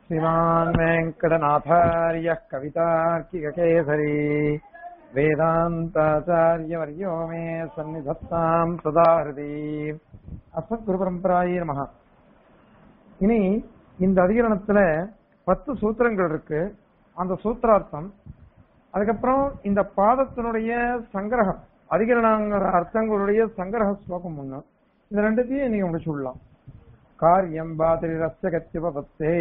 श्रीमान् वेङ्कटनाथार्यः कवितार्किककेसरी वेदान्ताचार्यवर्यो मे सन्निधत्ताम् सदा हृदि அஸ்மத்குருபரம்பராயே நமக இனி இந்த அதிகரணத்துல பத்து சூத்திரங்கள் இருக்கு அந்த சூத்திரார்த்தம் அதுக்கப்புறம் இந்த பாதத்தினுடைய சங்கிரகம் அதிகரணங்கிற அர்த்தங்களுடைய சங்கிரக ஸ்லோகம் ஒண்ணு இந்த ரெண்டுத்தையும் நீங்க முடிச்சுடலாம் காரியம் பாதிரி ரஸ்ய கத்தியபத்தே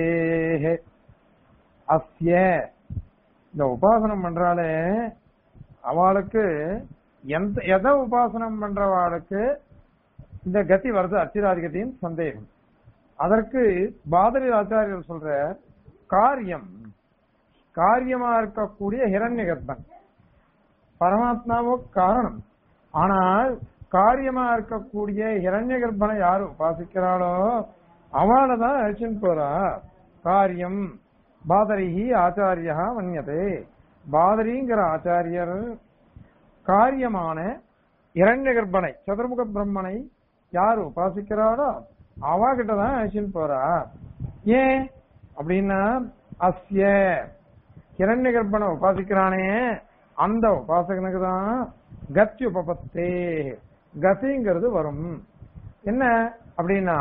அஸ்ய இந்த உபாசனம் பண்றாலே அவளுக்கு எந்த எதை உபாசனம் பண்றவாளுக்கு இந்த கதி வருது அச்சிராதிகத்தின் சந்தேகம் அதற்கு பாதரி ஆச்சாரியர் சொல்ற காரியம் காரியமா இருக்கக்கூடிய ஹிரண்ய கர்ப்பன் பரமாத்மாவோ காரணம் ஆனால் காரியமா இருக்கக்கூடிய ஹிரண்ய கர்ப்பனை யாரு உபாசிக்கிறாளோ அவளை தான் அழிச்சுன்னு போறா காரியம் பாதரிஹி ஆச்சாரியா மன்யதே பாதரிங்கிற ஆச்சாரியர் காரியமான இரண்ய கர்ப்பனை சதுர்முக பிரம்மனை யார் உபாசிக்கிறாளோ அவகிட்ட தான் அழிச்சுன்னு போறா ஏன் அப்படின்னா அஸ்ய கிரண்ய கர்ப்பனை உபாசிக்கிறானே அந்த உபாசகனுக்கு தான் கத்தி உபபத்தே கதிங்கிறது வரும் என்ன அப்படின்னா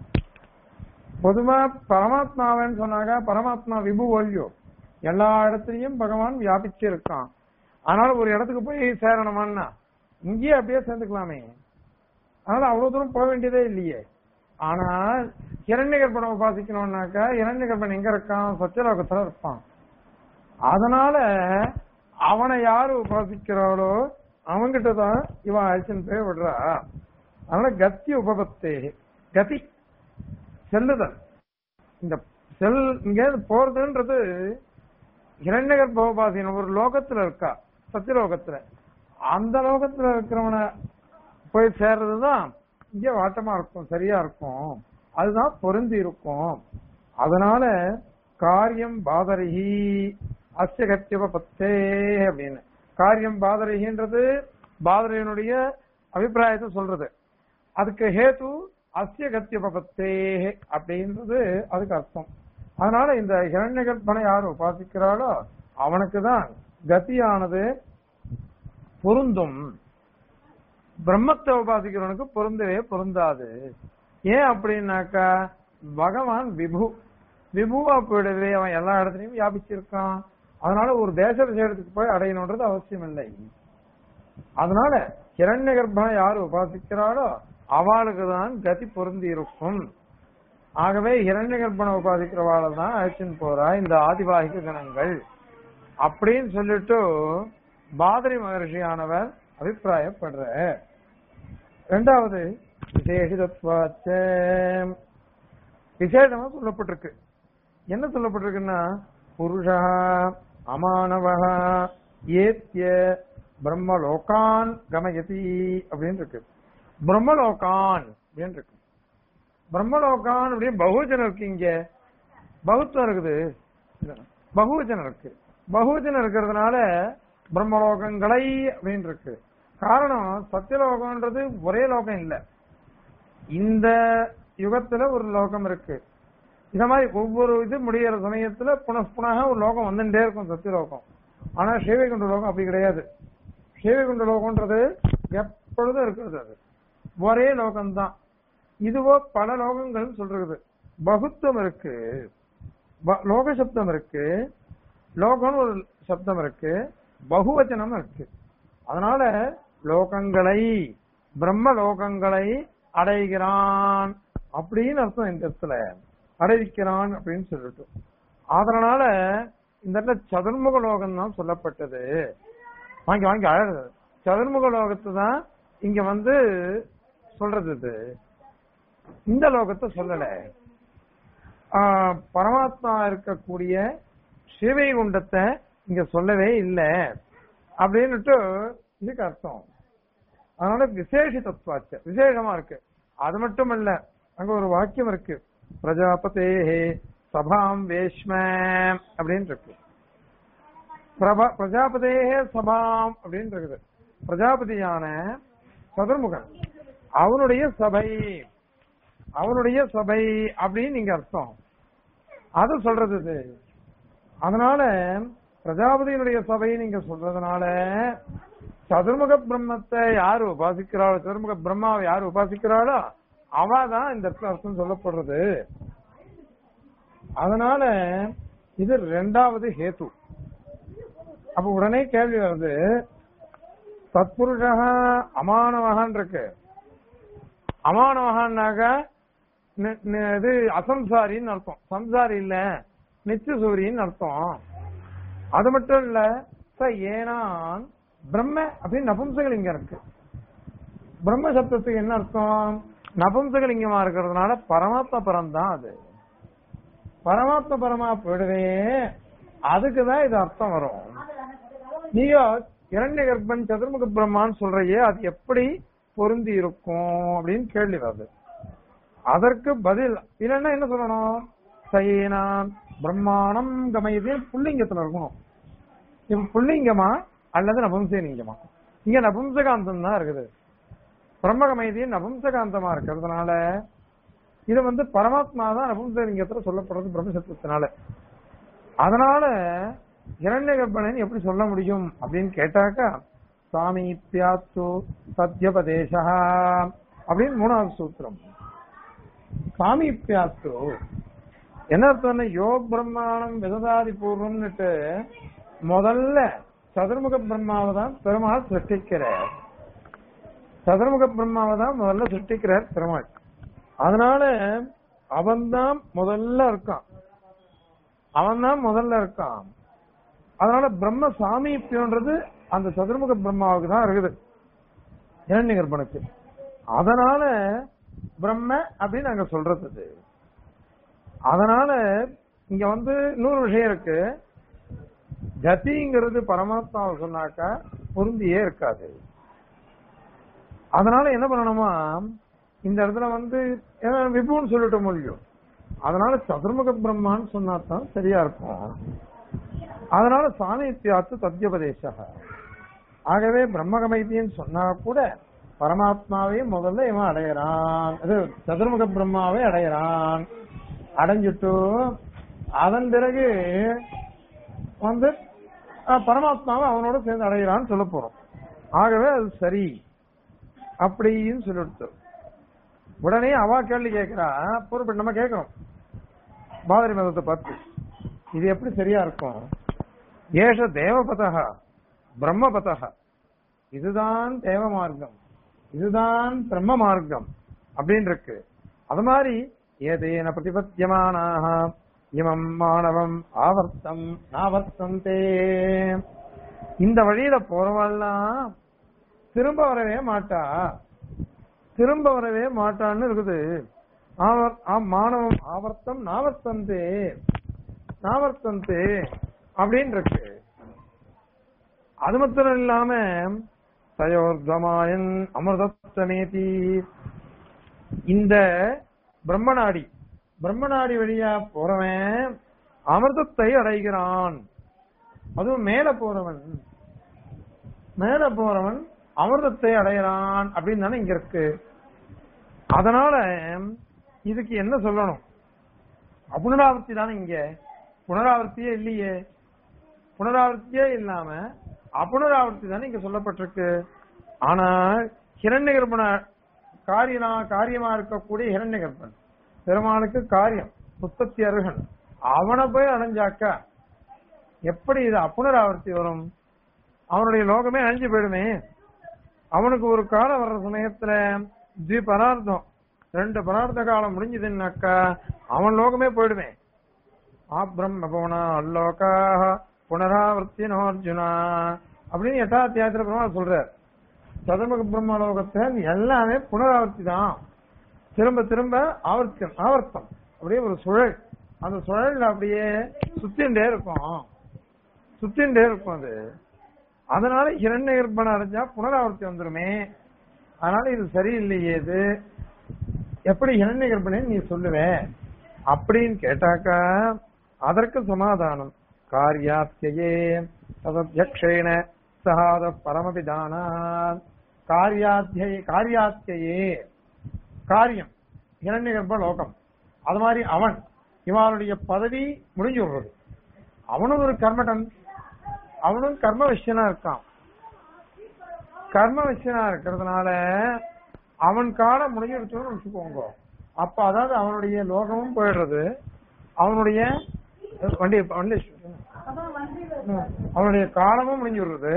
பொதுவா பரமாத்மாவன்னு சொன்னாங்க பரமாத்மா விபு ஒல்லியோ எல்லா இடத்துலயும் பகவான் வியாபிச்சு இருக்கான் அதனால ஒரு இடத்துக்கு போய் சேரணுமான்னா இங்கேயே அப்படியே சேர்ந்துக்கலாமே அதனால அவ்வளவு தூரம் போக வேண்டியதே இல்லையே ஆனால் இரண்ய கற்பனை உபாசிக்கணும்னாக்கா இரண்ய கற்பனை எங்க இருக்கான் சத்தியலோகத்துல இருப்பான் அதனால அவனை யாரு உபாசிக்கிறாளோ அவங்கிட்ட தான் இவன் அழிச்சுன்னு போய் விடுறா அதனால கத்தி உபபத்தே கதி செல்லுதல் இந்த செல் இங்க போறதுன்றது இரண்யகர் பகபாசின் ஒரு லோகத்துல இருக்கா சத்தியலோகத்துல அந்த லோகத்துல இருக்கிறவனை போய் சேர்றதுதான் இங்க வாட்டமா இருக்கும் சரியா இருக்கும் அதுதான் பொருந்தி இருக்கும் அதனால காரியம் பாதரகி அஸ்யகத்தியவ பத்தே அப்படின்னு காரியம் பாதரகின்றது பாதரையனுடைய அபிப்பிராயத்தை சொல்றது அதுக்கு ஹேத்து அஸ்ய கத்தியபத்தே அப்படின்றது அதுக்கு அர்த்தம் அதனால இந்த இரண்ய கற்பனை யார் உபாசிக்கிறாளோ அவனுக்கு தான் கத்தியானது பொருந்தும் பிரம்மத்தை உபாசிக்கிறவனுக்கு பொருந்தவே பொருந்தாது ஏன் அப்படின்னாக்கா பகவான் விபு விபுவா போயிடவே அவன் எல்லா இடத்துலயும் வியாபிச்சிருக்கான் அதனால ஒரு தேச விஷயத்துக்கு போய் அடையணுன்றது அவசியம் இல்லை அதனால இரண்ய கர்ப்பனை யார் உபாசிக்கிறாளோ அவளுக்கு தான் கதி பொருந்தி இருக்கும் ஆகவே இரண்ய கர்ப்பனை உபாசிக்கிறவாள தான் அழைச்சின்னு போறா இந்த ஆதிவாகிக கணங்கள் அப்படின்னு சொல்லிட்டு பாதரி மகர்ஷியானவர் அபிப்பிராயப்படுற ரெண்டாவது விசேஷிதத்வாச்ச விசேஷமா சொல்லப்பட்டிருக்கு என்ன சொல்லப்பட்டிருக்குன்னா புருஷா அமானவா ஏத்திய பிரம்மலோகான் கமயதி அப்படின்னு இருக்கு பிரம்மலோகான் அப்படின்னு இருக்கு பிரம்மலோகான் அப்படின்னு பகுஜனம் இருக்கு இங்க பகுத்துவம் இருக்குது பகுவச்சனம் இருக்கு பகுவச்சனம் இருக்கிறதுனால பிரம்மலோகங்களை அப்படின்னு இருக்கு காரணம் சத்தியலோகம்ன்றது ஒரே லோகம் இல்ல இந்த யுகத்துல ஒரு லோகம் இருக்கு இந்த மாதிரி ஒவ்வொரு இது முடிகிற சமயத்துல புனః ஒரு லோகம் வந்துட்டே இருக்கும் சத்தியலோகம் ஆனா சேவைகுண்ட லோகம் அப்படி கிடையாது சேவைகுண்ட லோகம்ன்றது எப்பொழுதும் இருக்கிறது அது ஒரே லோகம்தான் இதுவோ பல லோகங்கள் சொல்றது பகுத்துவம் இருக்கு லோக சப்தம் இருக்கு லோகம்னு ஒரு சப்தம் இருக்கு பகுவச்சனம் இருக்கு அதனால லோகங்களை பிரம்ம லோகங்களை அடைகிறான் அப்படின்னு அர்த்தம் இந்த இடத்துல அடைவிக்கிறான் அப்படின்னு சொல்லிட்டு அதனால இந்த இடத்துல சதுர்முக லோகம் தான் சொல்லப்பட்டது வாங்கி வாங்கி அழகு சதுர்முக லோகத்தை தான் இங்க வந்து சொல்றது இது இந்த லோகத்தை சொல்லல பரமாத்மா இருக்கக்கூடிய சிவை குண்டத்தை இங்க சொல்லவே இல்லை அப்படின்னுட்டு இதுக்கு அர்த்தம் அதனால விசேஷ தத்துவாச்ச விசேஷமா இருக்கு அது மட்டும் இல்ல அங்க ஒரு வாக்கியம் இருக்கு பிரஜாபதே சபாம் வேஷ்ம அப்படின்னு இருக்கு பிரபா பிரஜாபதே சபாம் அப்படின்னு இருக்குது பிரஜாபதியான சதுர்முகன் அவனுடைய சபை அவனுடைய சபை அப்படின்னு நீங்க அர்த்தம் அது சொல்றது இது அதனால பிரஜாபதியினுடைய சபையை நீங்க சொல்றதுனால சதுர்முக பிரம்மத்தை யாரு உபாசிக்கிறாளோ சதுர்முக பிரம்மாவை யாரு உபாசிக்கிறாளோ அவ தான் இந்த இடத்துல அர்த்தம் சொல்லப்படுறது அதனால இது ரெண்டாவது ஹேத்து அப்ப உடனே கேள்வி வருது தத்புருஷா அமானவகான் இருக்கு அமானவகான்னாக நி- நி- இது அசம்சாரின்னு அர்த்தம் சம்சாரி இல்ல நித்திய சூரின்னு அர்த்தம் அது மட்டும் இல்ல ச ஏனான் பிரம்ம அப்படின்னு நபும்சகலிங்கம் இருக்கு பிரம்ம சப்தத்துக்கு என்ன அர்த்தம் நபும்சகலிங்கமா இருக்கிறதுனால பரமாத்ம பரம் தான் அது பரமாத்ம பரமா போயிடுவே அதுக்குதான் இது அர்த்தம் வரும் நீங்க இரண்ய கர்ப்பன் சதுர்முக பிரம்மான்னு சொல்றையே அது எப்படி பொருந்தி இருக்கும் அப்படின்னு கேள்வி வருது அதற்கு பதில் இல்லைன்னா என்ன சொல்லணும் சயேனான் பிரம்மாணம் கமயதில் புல்லிங்கத்துல இருக்கணும் இப்ப புல்லிங்கமா அல்லது நபும்சலிங்கமா இங்க நபும்சகாந்தம் தான் இருக்குது பிரம்மகமைதியும் நபும்சகாந்தமா இருக்கிறதுனால இது வந்து பரமாத்மா தான் நபும்சலிங்கத்துல சொல்லப்படுறது பிரம்மசத்துவத்தினால அதனால இரண்ய கர்ப்பணன் எப்படி சொல்ல முடியும் அப்படின்னு கேட்டாக்கா சாமி பியாத்து சத்யபதேசா அப்படின்னு மூணாவது சூத்திரம் சாமி பியாத்து என்ன அர்த்தம்னா யோ பிரம்மாணம் விததாதி பூர்வம்னுட்டு முதல்ல சதுர்முக பிரம்மாவை தான் பெருமாள் சிருஷ்டிக்கிறார் சதுர்முக பிரம்மாவை தான் முதல்ல சிருஷ்டிக்கிறார் பெருமாள் அதனால அவன்தான் முதல்ல இருக்கான் அவன்தான் முதல்ல இருக்கான் அதனால பிரம்ம சாமீபியம்ன்றது அந்த சதுர்முக பிரம்மாவுக்கு தான் இருக்குது இரண்ய கர்ப்பனுக்கு அதனால பிரம்ம அப்படின்னு நாங்க சொல்றது இது. அதனால இங்க வந்து இன்னொரு விஷயம் இருக்கு கதிங்கிறது பரமாத்மாவை சொன்னாக்கா பொருந்தியே இருக்காது அதனால என்ன பண்ணணுமா இந்த இடத்துல வந்து ஏன்னா விபுன்னு சொல்லிட்ட முடியும் அதனால சதுர்முக பிரம்மான்னு சொன்னா தான் சரியா இருக்கும் அதனால சாணித்யாத்து தத்யபதேச ஆகவே பிரம்மகமைத்தின்னு சொன்னா கூட பரமாத்மாவே முதல்ல இவன் அடையறான் அது சதுர்முக பிரம்மாவே அடையறான் அடைஞ்சிட்டு அதன் பிறகு வந்து அஹ், பரமாத்மாவை அவனோட சேர்ந்து அடையிறான்னு சொல்ல போறோம் ஆகவே அது சரி அப்படின்னு சொல்லிட்டு உடனே அவா கேள்வி கேட்கிறா பொறுப்பு நம்ம கேட்கிறோம் பாதரி மதத்தை பார்த்து இது எப்படி சரியா இருக்கும் ஏஷ தேவபதா பிரம்மபதா இதுதான் தேவ மார்க்கம் இதுதான் பிரம்ம மார்க்கம் அப்படின்னு இருக்கு அது மாதிரி ஏதேன பிரதிபத்தியமானாக இமம் மாணவம் ஆவர்த்தம் நாவர்த்தந்தே இந்த வழியில போறவெல்லாம் திரும்ப வரவே மாட்டா திரும்ப வரவே மாட்டான்னு இருக்குது ஆவர் ஆ- மாணவம் ஆவர்த்தம் நாவர்த்தந்தே நாவர்த்தந்தே அப்படின்னு இருக்கு அது மாத்திரம் இல்லாம தயோர்தமாயன் அமிர்தத்தமேதி இந்த பிரம்மநாடி பிரம்மநாடி வழியா போறவன் அமிர்தத்தை அடைகிறான் அதுவும் மேல போறவன் மேல போறவன் அமிர்தத்தை அடைகிறான் அப்படின்னு தானே இங்க இருக்கு அதனால இதுக்கு என்ன சொல்லணும் அபுனராவர்த்தி தானே இங்க புனராவர்த்தியே இல்லையே புனராவர்த்தியே இல்லாம அபுனராவர்த்தி தானே இங்க சொல்லப்பட்டிருக்கு ஆனா ஹிரண்யகர்ப்பன காரியனா காரியமா இருக்கக்கூடிய ஹிரண்யகர்ப்பன் பெருமானுக்கு காரியம் உற்பத்தி அருகன் அவனை போய் அடைஞ்சாக்கா எப்படி இது அப்புனராவர்த்தி வரும் அவனுடைய லோகமே அழிஞ்சு போயிடுமே அவனுக்கு ஒரு காலம் வர்ற சமயத்துல த்வி பரார்த்தம் ரெண்டு பரார்த்த காலம் முடிஞ்சதுன்னாக்கா அவன் லோகமே போயிடுமே ஆப்ரம்ம போனா அல்லோகாக புனராவர்த்தினோ அர்ஜுனா அப்படின்னு எட்டாத்தியாயத்துல பெருமாள் சொல்றார் சதுர்முக பிரம்ம லோகத்தை எல்லாமே புனராவர்த்தி தான் திரும்ப திரும்ப ஆவர்த்தம் ஆவர்த்தம் அப்படியே ஒரு சுழல் அந்த சுழல்ல அப்படியே சுத்தின்டே இருக்கும் சுத்தின்டே இருக்கும் அது அதனால இரண்ய கர்ப்பனை அடைஞ்சா புனராவர்த்தி வந்துருமே அதனால இது சரியில்லையே இது எப்படி இரண்ய கர்ப்பனை நீ சொல்லுவ அப்படின்னு கேட்டாக்கா அதற்கு சமாதானம் காரியாத்தியே ததத்யக்ஷேன சகாத பரமபிதானா காரியாத்தியை காரியாத்தியே காரியம் இரண்ய கர்ப்ப லோகம் அது மாதிரி அவன் இவனுடைய பதவி முடிஞ்சு விடுறது அவனும் ஒரு கர்மடன் அவனும் கர்ம விஷயனா இருக்கான் கர்ம விஷயனா இருக்கிறதுனால அவன் காலம் முடிஞ்சிருச்சுன்னு வச்சுக்கோங்க அப்ப அதாவது அவனுடைய லோகமும் போயிடுறது அவனுடைய வண்டி வண்டி ம். அவனுடைய காலமும் முடிஞ்சு விடுறது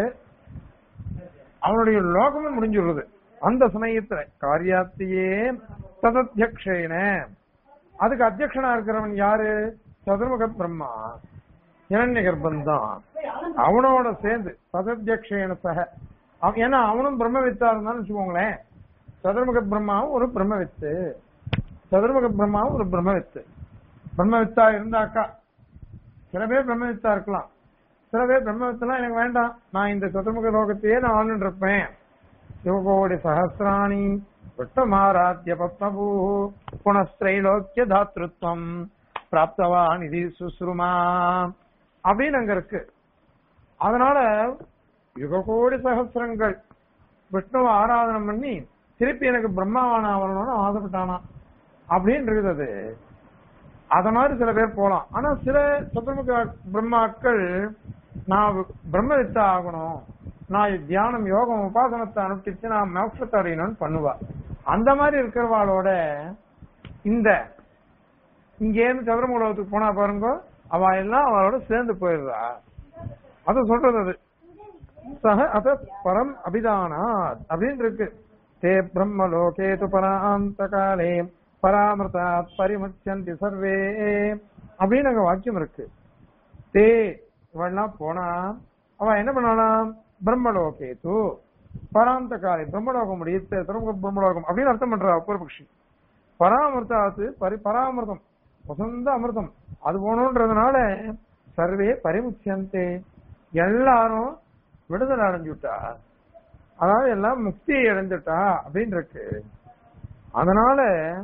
அவனுடைய லோகமும் முடிஞ்சு விடுறது அந்த சமயத்துல காரியாத்தியே ததத்தியக்ஷேன அதுக்கு அத்தியக்ஷனா இருக்கிறவன் யாரு சதுர்முக பிரம்மா இரண்ய கர்ப்பன் தான் அவனோட சேர்ந்து ததத்தியக்ஷேன சக அவன் ஏன்னா அவனும் பிரம்மவித்தா இருந்தான்னு வச்சுக்கோங்களேன் சதுர்முக பிரம்மாவும் ஒரு பிரம்மவித்து சதுர்முக பிரம்மாவும் ஒரு பிரம்மவித்து பிரம்மவித்தா இருந்தாக்கா சில பேர் பிரம்மவித்தா இருக்கலாம் சில பேர் பிரம்மவித்தெல்லாம் எனக்கு வேண்டாம் நான் இந்த சதுர்முக லோகத்தையே நான் ஆளுன்னு இருப்பேன் சிவகோடி சகசிராணி விட்டமாராத்திய பத்மபூ புனஸ்திரைலோக்கிய தாத்ருத்வம் பிராப்தவான் இது சுஸ்ருமா அப்படின்னு அங்க இருக்கு அதனால யுககோடி சகசிரங்கள் விஷ்ணுவை ஆராதனம் பண்ணி திருப்பி எனக்கு பிரம்மாவான ஆகணும்னு ஆசைப்பட்டானா அப்படின்னு இருக்குது அது அத மாதிரி சில பேர் போலாம் ஆனா சில சதுர்முக பிரம்மாக்கள் நான் பிரம்மவித்தா ஆகணும் நான் தியானம் யோகம் உபாசனத்தை அனுப்பிச்சு நான் மோட்சத்தை அடையணும்னு பண்ணுவா அந்த மாதிரி இருக்கிறவாளோட இந்த இங்க இருந்து சதுரமுலகத்துக்கு போனா பாருங்க அவ எல்லாம் அவளோட சேர்ந்து போயிடுறா அத சொல்றது அது சக அத பரம் அபிதானாத் அப்படின்னு இருக்கு தே பிரம்ம லோகே து பராந்த காலே பராமிருதா பரிமுச்சந்தி சர்வே அப்படின்னு அங்க வாக்கியம் இருக்கு தே இவெல்லாம் போனா அவ என்ன பண்ணலாம் பிரம்மலோகே து பராந்த காலை பிரம்மலோகம் முடித்த திரும்ப பிரம்மலோகம் அப்படின்னு அர்த்தம் பண்றா பூர்வபக்ஷி பராமிருதாத்து பரி பராமிருதம் வசந்த அமிர்தம் அது போகணுன்றதுனால சர்வே பரிமுச்சியந்தே எல்லாரும் விடுதலை அடைஞ்சுட்டா அதாவது எல்லாம் முக்தியை அடைஞ்சுட்டா அப்படின்னு இருக்கு அதனால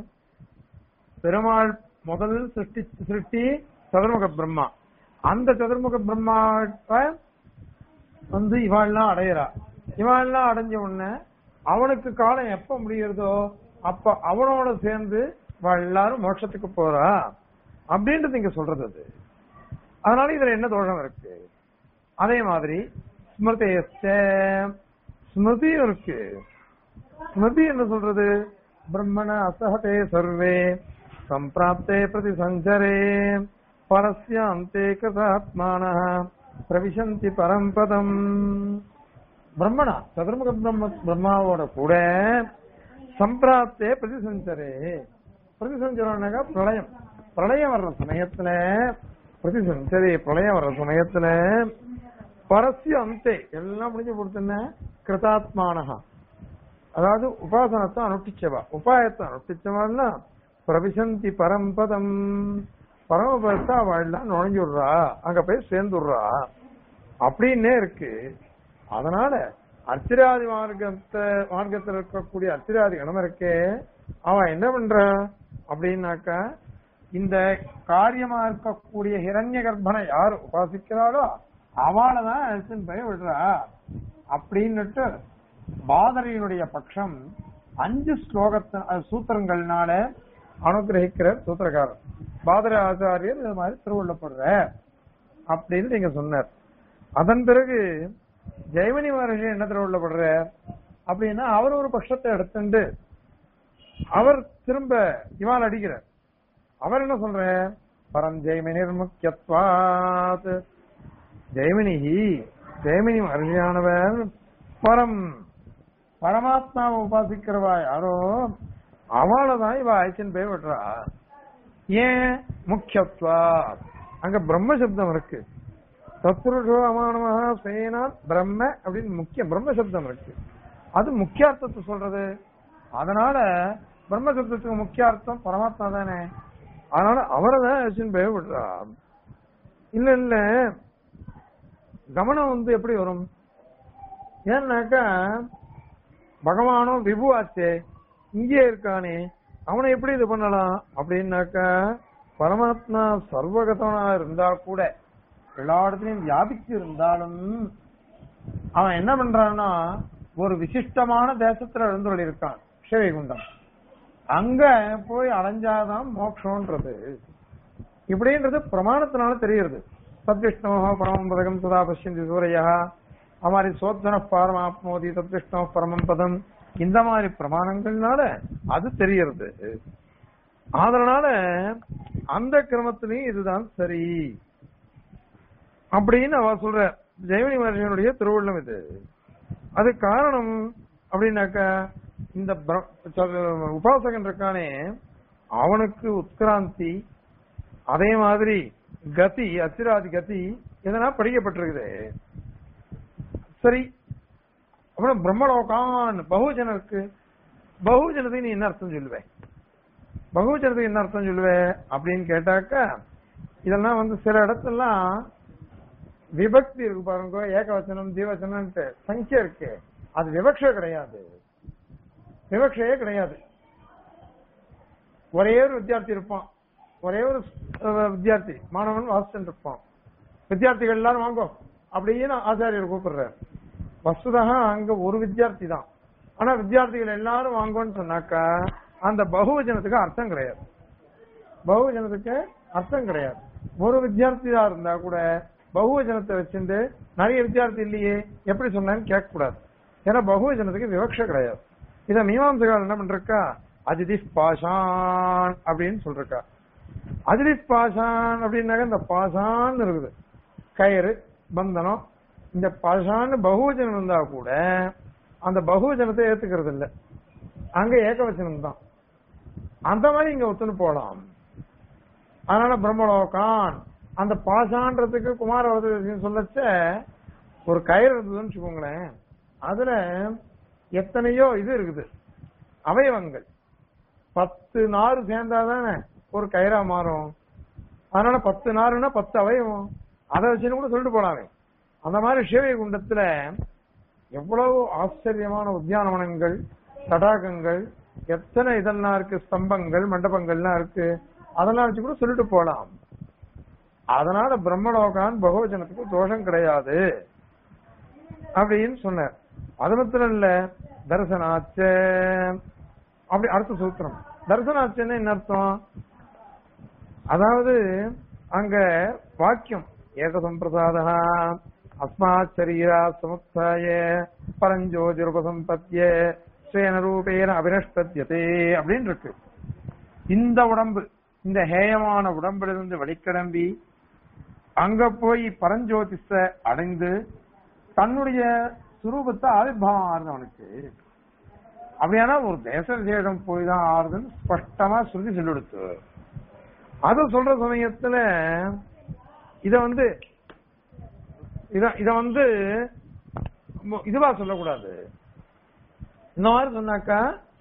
பெருமாள் முதல் சிருஷ்டி சிருஷ்டி சதுர்முக பிரம்மா அந்த சதுர்முக பிரம்மாவை வந்து இவாள்லாம் அடையிறா இவாள்லாம் அடைஞ்ச உடனே அவனுக்கு காலம் எப்ப முடியறதோ அப்ப அவனோட சேர்ந்து இவள் எல்லாரும் மோட்சத்துக்கு போறா அப்படின்றது இங்க சொல்றது அது அதனால இதுல என்ன தோஷம் இருக்கு அதே மாதிரி ஸ்மிருதேஸ்ட ஸ்மிருதியும் இருக்கு ஸ்மிருதி என்ன சொல்றது பிரம்மண அசகதே சர்வே சம்பிராப்தே பிரதி சஞ்சரே பரஸ்ய அந்தே கதாத்மான பிரவிசந்தி பரம்பதம் பிரம்மணா சதுர்முக பிரம்ம பிரம்மாவோட கூட சம்பிராப்தே பிரதி சஞ்சரே பிரதி சஞ்சரம்னாக்கா பிரளயம் பிரளயம் வர்ற சமயத்துல பிரதி சஞ்சரே பிரளயம் வர்ற சமயத்துல பரஸ்ய அந்தே எல்லாம் முடிஞ்சு கொடுத்தன கிருதாத்மானகா அதாவது உபாசனத்தை அனுஷ்டிச்சவா உபாயத்தை அனுஷ்டிச்சவான்னா பிரவிசந்தி பரம்பதம் பரமபதத்தை அவள்லாம் நுழைஞ்சுடுறா அங்க போய் சேர்ந்துடுறா அப்படின்னே இருக்கு அதனால அர்ச்சிராதி மார்க்கத்தை மார்க்கத்தில் இருக்கக்கூடிய அர்ச்சிராதி கணம் இருக்கே அவன் என்ன பண்ற அப்படின்னாக்கா இந்த காரியமா இருக்கக்கூடிய ஹிரண்ய கர்ப்பனை யார் உபாசிக்கிறாளோ அவளை தான் அழைச்சுன்னு போய் விடுறா அப்படின்னுட்டு பாதரியினுடைய பட்சம் அஞ்சு ஸ்லோகத்தின் அது சூத்திரங்கள்னால அனுகிரகிக்கிற சூத்திரக்காரர் பாதர ஆச்சாரியர் இது மாதிரி திருவள்ளப்படுற அப்படின்னு நீங்க சொன்னார் அதன் பிறகு ஜெயமணி மகர்ஷி என்ன திருவள்ளப்படுற அப்படின்னா அவர் ஒரு பட்சத்தை எடுத்துண்டு அவர் திரும்ப இவால் அடிக்கிறார் அவர் என்ன சொல்ற பரம் ஜெயமினிர் முக்கியத்வாத் ஜெயமினிஹி ஜெயமினி மகர்ஷியானவர் பரம் பரமாத்மாவை உபாசிக்கிறவா யாரோ அவளதான் இவ அழைச்சின்னு போய் விடுறா ஏன் முக்கியத்வா அங்க பிரம்ம சப்தம் இருக்கு தத்ருஷோ அமானமாக சேனாத் பிரம்ம அப்படின்னு முக்கிய பிரம்ம சப்தம் இருக்கு அது முக்கியார்த்தத்தை சொல்றது அதனால பிரம்ம சப்தத்துக்கு முக்கிய அர்த்தம் பரமாத்மா தானே அதனால அவரை தான் அழைச்சின்னு போய் விடுறா இல்ல இல்ல கவனம் வந்து எப்படி வரும் ஏன்னாக்கா பகவானும் விபு ஆச்சே இங்கே இருக்கானே அவனை எப்படி இது பண்ணலாம் அப்படின்னாக்கா பரமாத்மா சர்வகதனா இருந்தா கூட எல்லா இடத்துலயும் வியாபிச்சு இருந்தாலும் அவன் என்ன பண்றான்னா ஒரு விசிஷ்டமான தேசத்துல எழுந்துள்ள இருக்கான் ஸ்ரீவைகுண்டம் அங்க போய் அலைஞ்சாதான் மோட்சம்ன்றது இப்படின்றது பிரமாணத்தினால தெரியுது சத்விஷ்ணோ பரமம் பதகம் சதா பஷ்யந்தி சூரையா அது மாதிரி சோத்தன பாரமாப்னோதி சத்விஷ்ணோ பரமம் பதம் இந்த மாதிரி பிரமாணங்கள்னால அது தெரியறது அதனால அந்த கிரமத்திலையும் இதுதான் சரி அப்படின்னு அவ சொல்ற ஜெயமணி மகர்ஷியனுடைய திருவுள்ளம் இது அது காரணம் அப்படின்னாக்கா இந்த பிர- ச- உபாசகன் இருக்கானே அவனுக்கு உத்கிராந்தி அதே மாதிரி கதி அச்சிராதி கதி இதெல்லாம் படிக்கப்பட்டிருக்குது சரி அப்புறம் பிரம்மலோகான் பகுஜனருக்கு பகுஜனத்துக்கு நீ என்ன அர்த்தம் சொல்லுவே பகுஜனத்துக்கு என்ன அர்த்தம் சொல்லுவே அப்படின்னு கேட்டாக்கா இதெல்லாம் வந்து சில இடத்துலாம் விபக்தி இருக்கு பாருங்க ஏகவச்சனம் தீவச்சனம்ட்டு சங்கியா இருக்கு அது விவக்ஷ கிடையாது விவக்ஷையே கிடையாது ஒரே ஒரு வித்தியார்த்தி இருப்பான் ஒரே ஒரு அஹ், வித்தியார்த்தி மாணவன் வாசிச்சுட்டு இருப்பான் வித்தியார்த்திகள் எல்லாரும் வாங்கோ அப்படின்னு ஆச்சாரியர் கூப்பிடுறாரு வசுதா அங்க ஒரு வித்தியார்த்தி தான் ஆனா வித்தியார்த்திகள் எல்லாரும் வாங்கோன்னு சொன்னாக்கா அந்த பகுவஜனத்துக்கு அர்த்தம் கிடையாது பகுவஜனத்துக்கு அர்த்தம் கிடையாது ஒரு வித்தியார்த்தி தான் இருந்தா கூட பகுவஜனத்தை வச்சுட்டு நிறைய வித்தியார்த்தி இல்லையே எப்படி சொன்னான்னு கேட்க கூடாது ஏன்னா பகுவஜனத்துக்கு விவக்ஷ கிடையாது இத மீமாம்சகால் என்ன பண்றக்கா அதிதிஷ் பாஷான் அப்படின்னு சொல்றக்கா அதிதிஷ் பாஷான் அப்படின்னாக்க இந்த பாஷான் இருக்குது கயிறு பந்தனம் இந்த பாஷான்னு பகுவஜனம் இருந்தா கூட அந்த பகுவஜனத்தை ஏத்துக்கிறது இல்ல அங்க ஏகவச்சனம் தான் அந்த மாதிரி இங்க ஒத்துன்னு போலாம் அதனால பிரம்மலோகான் அந்த பாசான்றதுக்கு குமார அவதரிசின்னு சொல்லச்ச ஒரு கயிறு இருந்ததுன்னு வச்சுக்கோங்களேன் அதுல எத்தனையோ இது இருக்குது அவயவங்கள் பத்து நாறு சேர்ந்தாதானே ஒரு கயிறா மாறும் அதனால பத்து நாறுனா பத்து அவயவம் அதை வச்சுன்னு கூட சொல்லிட்டு போலாமே அந்த மாதிரி சிவய குண்டத்துல எவ்வளவு ஆச்சரியமான உத்தியானவனங்கள் தடாகங்கள் எத்தனை இதெல்லாம் இருக்கு ஸ்தம்பங்கள் மண்டபங்கள்லாம் இருக்கு அதெல்லாம் வச்சு கூட சொல்லிட்டு போலாம் அதனால பிரம்மலோகான் பகவஜனத்துக்கு தோஷம் கிடையாது அப்படின்னு சொன்னார் அது மாத்திரம் இல்ல தரிசனாச்ச அப்படி அடுத்த சூத்திரம் தரிசனாச்சன்னு என்ன அர்த்தம் அதாவது அங்க வாக்கியம் ஏக சம்பிரசாதா அஸ்மாத் சரீரா சமுத்தாய பரஞ்சோதிருபசம்பத்திய ஸ்வேன ரூபேன அபினஷ்பத்தியதே அப்படின்னு இருக்கு இந்த உடம்பு இந்த ஹேயமான உடம்பிலிருந்து வெளிக்கிளம்பி அங்க போய் பரஞ்சோதிஷ அடைந்து தன்னுடைய சுரூபத்தை ஆவிர்வாவம் ஆறுது அவனுக்கு அப்படியானா ஒரு தேச விசேஷம் போய் தான் ஆறுதுன்னு ஸ்பஷ்டமா சொல்லி சொல்லிடுத்து அது சொல்ற சமயத்துல இத வந்து இத இத வந்து மு- இதுவா சொல்லக்கூடாது இந்த மாதிரி சொன்னாக்கா